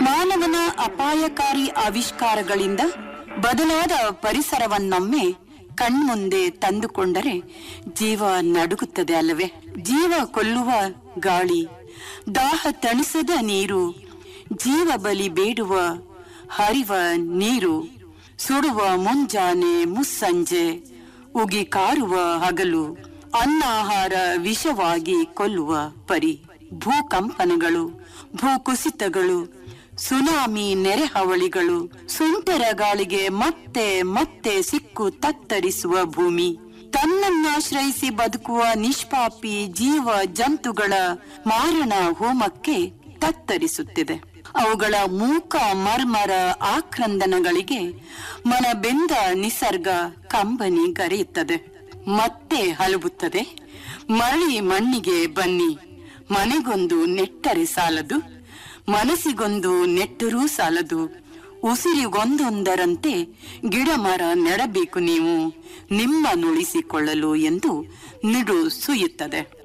ಮಾನವನ ಅಪಾಯಕಾರಿ ಆವಿಷ್ಕಾರಗಳಿಂದ ಬದಲಾದ ಪರಿಸರವನ್ನೊಮ್ಮೆ ಕಣ್ಮುಂದೆ ತಂದುಕೊಂಡರೆ ಜೀವ ನಡುಗುತ್ತದೆ ಅಲ್ಲವೇ ಜೀವ ಕೊಲ್ಲುವ ಗಾಳಿ ದಾಹ ತಣಿಸದ ನೀರು ಜೀವ ಬಲಿ ಬೇಡುವ ಹರಿವ ನೀರು ಸುಡುವ ಮುಂಜಾನೆ ಮುಸ್ಸಂಜೆ ಉಗಿ ಕಾರುವ ಹಗಲು ಅನ್ನಾಹಾರ ವಿಷವಾಗಿ ಕೊಲ್ಲುವ ಪರಿ ಭೂಕಂಪನಗಳು ಭೂಕುಸಿತಗಳು ಸುನಾಮಿ ನೆರೆಹಾವಳಿಗಳು ಸುಂಟರ ಗಾಳಿಗೆ ಮತ್ತೆ ಮತ್ತೆ ಸಿಕ್ಕು ತತ್ತರಿಸುವ ಭೂಮಿ ತನ್ನನ್ನಾಶ್ರಯಿಸಿ ಬದುಕುವ ನಿಷ್ಪಾಪಿ ಜೀವ ಜಂತುಗಳ ಮಾರಣ ಹೋಮಕ್ಕೆ ತತ್ತರಿಸುತ್ತಿದೆ ಅವುಗಳ ಮೂಕ ಮರ್ಮರ ಆಕ್ರಂದನಗಳಿಗೆ ಮನ ಬೆಂದ ನಿಸರ್ಗ ಕಂಬನಿ ಗರೆಯುತ್ತದೆ ಮತ್ತೆ ಹಲಬುತ್ತದೆ ಮರಳಿ ಮಣ್ಣಿಗೆ ಬನ್ನಿ ಮನೆಗೊಂದು ನೆಟ್ಟರೆ ಸಾಲದು ಮನಸ್ಸಿಗೊಂದು ನೆಟ್ಟರೂ ಸಾಲದು ಉಸಿರಿಗೊಂದೊಂದರಂತೆ ಗಿಡ ಮರ ನೆಡಬೇಕು ನೀವು ನಿಮ್ಮ ನುಳಿಸಿಕೊಳ್ಳಲು ಎಂದು ನಿಡು ಸುಯುತ್ತದೆ